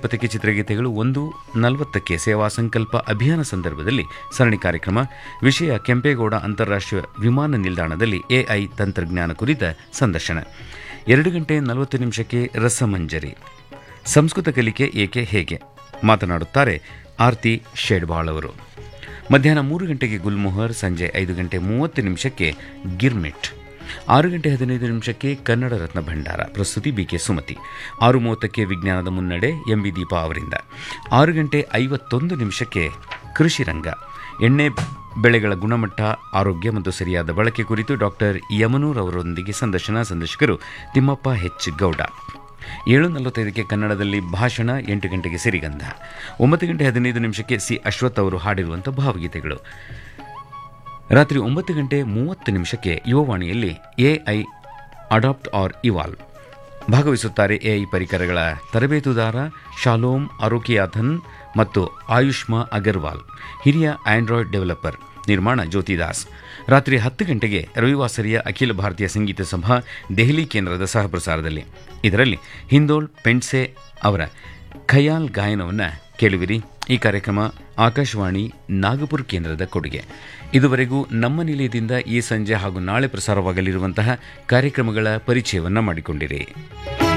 ಇಪ್ಪತ್ತಕ್ಕೆ ಚಿತ್ರಗೀತೆಗಳು ಒಂದು ನಲವತ್ತಕ್ಕೆ ಸೇವಾ ಸಂಕಲ್ಪ ಅಭಿಯಾನ ಸಂದರ್ಭದಲ್ಲಿ ಸರಣಿ ಕಾರ್ಯಕ್ರಮ ವಿಷಯ ಕೆಂಪೇಗೌಡ ಅಂತಾರಾಷ್ಟ್ರೀಯ ವಿಮಾನ ನಿಲ್ದಾಣದಲ್ಲಿ ಎಐ ತಂತ್ರಜ್ಞಾನ ಕುರಿತ ಸಂದರ್ಶನ ಎರಡು ಗಂಟೆ ನಲವತ್ತು ನಿಮಿಷಕ್ಕೆ ರಸಮಂಜರಿ ಸಂಸ್ಕೃತ ಕಲಿಕೆ ಏಕೆ ಹೇಗೆ ಮಾತನಾಡುತ್ತಾರೆ ಆರ್ತಿ ಶೇಡ್ಬಾಳ್ ಅವರು ಮಧ್ಯಾಹ್ನ ಮೂರು ಗಂಟೆಗೆ ಗುಲ್ಮೊಹರ್ ಸಂಜೆ ಐದು ಗಂಟೆ ಮೂವತ್ತು ನಿಮಿಷಕ್ಕೆ ಗಿರ್ಮಿಟ್ ಆರು ಗಂಟೆ ಹದಿನೈದು ನಿಮಿಷಕ್ಕೆ ಕನ್ನಡ ರತ್ನ ಭಂಡಾರ ಪ್ರಸ್ತುತಿ ಬಿಕೆ ಸುಮತಿ ಆರು ಮೂವತ್ತಕ್ಕೆ ವಿಜ್ಞಾನದ ಮುನ್ನಡೆ ಎಂಬಿ ದೀಪಾ ಅವರಿಂದ ಆರು ಗಂಟೆ ಐವತ್ತೊಂದು ನಿಮಿಷಕ್ಕೆ ಕೃಷಿ ರಂಗ ಎಣ್ಣೆ ಬೆಳೆಗಳ ಗುಣಮಟ್ಟ ಆರೋಗ್ಯ ಮತ್ತು ಸರಿಯಾದ ಬಳಕೆ ಕುರಿತು ಡಾಕ್ಟರ್ ಯಮನೂರ್ ಅವರೊಂದಿಗೆ ಸಂದರ್ಶನ ಸಂದರ್ಶಕರು ತಿಮ್ಮಪ್ಪ ಹೆಚ್ ಗೌಡ ಏಳು ನಲವತ್ತೈದಕ್ಕೆ ಕನ್ನಡದಲ್ಲಿ ಭಾಷಣ ಎಂಟು ಗಂಟೆಗೆ ಸಿರಿಗಂಧ ಒಂಬತ್ತು ಗಂಟೆ ಹದಿನೈದು ನಿಮಿಷಕ್ಕೆ ಸಿ ಅಶ್ವಥ್ ಅವರು ಹಾಡಿರುವಂಥ ಭಾವಗೀತೆಗಳು ರಾತ್ರಿ ಒಂಬತ್ತು ಗಂಟೆ ಮೂವತ್ತು ನಿಮಿಷಕ್ಕೆ ಯುವವಾಣಿಯಲ್ಲಿ ಎಐ ಅಡಾಪ್ಟ್ ಆರ್ ಇವಾಲ್ವ್ ಭಾಗವಹಿಸುತ್ತಾರೆ ಎಐ ಪರಿಕರಗಳ ತರಬೇತುದಾರ ಶಾಲೋಮ್ ಅರೋಕಿಯಾಥನ್ ಮತ್ತು ಆಯುಷ್ಮಾ ಅಗರ್ವಾಲ್ ಹಿರಿಯ ಆಂಡ್ರಾಯ್ಡ್ ಡೆವಲಪರ್ ನಿರ್ಮಾಣ ಜ್ಯೋತಿದಾಸ್ ರಾತ್ರಿ ಹತ್ತು ಗಂಟೆಗೆ ರವಿವಾಸರಿಯ ಅಖಿಲ ಭಾರತೀಯ ಸಂಗೀತ ಸಭಾ ದೆಹಲಿ ಕೇಂದ್ರದ ಸಹಪ್ರಸಾರದಲ್ಲಿ ಇದರಲ್ಲಿ ಹಿಂದೋಳ್ ಪೆಂಡ್ಸೆ ಅವರ ಖಯಾಲ್ ಗಾಯನವನ್ನು ಕೇಳುವಿರಿ ಈ ಕಾರ್ಯಕ್ರಮ ಆಕಾಶವಾಣಿ ನಾಗಪುರ ಕೇಂದ್ರದ ಕೊಡುಗೆ ಇದುವರೆಗೂ ನಮ್ಮ ನಿಲಯದಿಂದ ಈ ಸಂಜೆ ಹಾಗೂ ನಾಳೆ ಪ್ರಸಾರವಾಗಲಿರುವಂತಹ ಕಾರ್ಯಕ್ರಮಗಳ ಪರಿಚಯವನ್ನು ಮಾಡಿಕೊಂಡಿರಿ